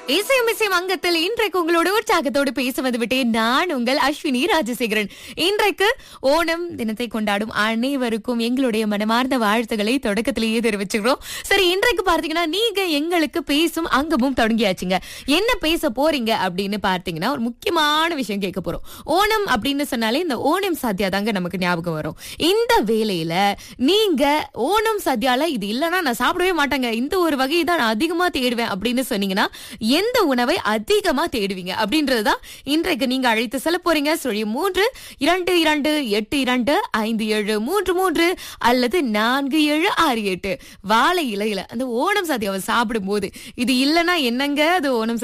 இசையும் இசையும் அங்கத்தில் இன்றைக்கு உங்களோட உற்சாகத்தோடு பேச வந்து விட்டேன் நான் உங்கள் அஸ்வினி ராஜசேகரன் இன்றைக்கு ஓணம் தினத்தை கொண்டாடும் அனைவருக்கும் எங்களுடைய மனமார்ந்த வாழ்த்துக்களை தொடக்கத்திலேயே தெரிவிச்சுக்கிறோம் சரி இன்றைக்கு பார்த்தீங்கன்னா நீங்க எங்களுக்கு பேசும் அங்கமும் தொடங்கியாச்சுங்க என்ன பேச போறீங்க அப்படின்னு பார்த்தீங்கன்னா ஒரு முக்கியமான விஷயம் கேட்க போறோம் ஓணம் அப்படின்னு சொன்னாலே இந்த ஓணம் சத்யா தாங்க நமக்கு ஞாபகம் வரும் இந்த வேலையில நீங்க ஓணம் சத்யால இது இல்லைன்னா நான் சாப்பிடவே மாட்டேங்க இந்த ஒரு வகையை தான் நான் அதிகமா தேடுவேன் அப்படின்னு சொன்னீங்கன்னா எந்த உணவை அதிகமா தேடுவீங்க அப்படின்றதுதான் இன்றைக்கு நீங்க அழைத்து செல்ல போறீங்க சொல்லி மூன்று இரண்டு இரண்டு எட்டு இரண்டு ஐந்து ஏழு மூன்று மூன்று அல்லது நான்கு ஏழு ஆறு எட்டு வாழை இலையில அந்த ஓணம் சத்யாவை சாப்பிடும் போது இது இல்லைன்னா என்னங்க அது ஓணம்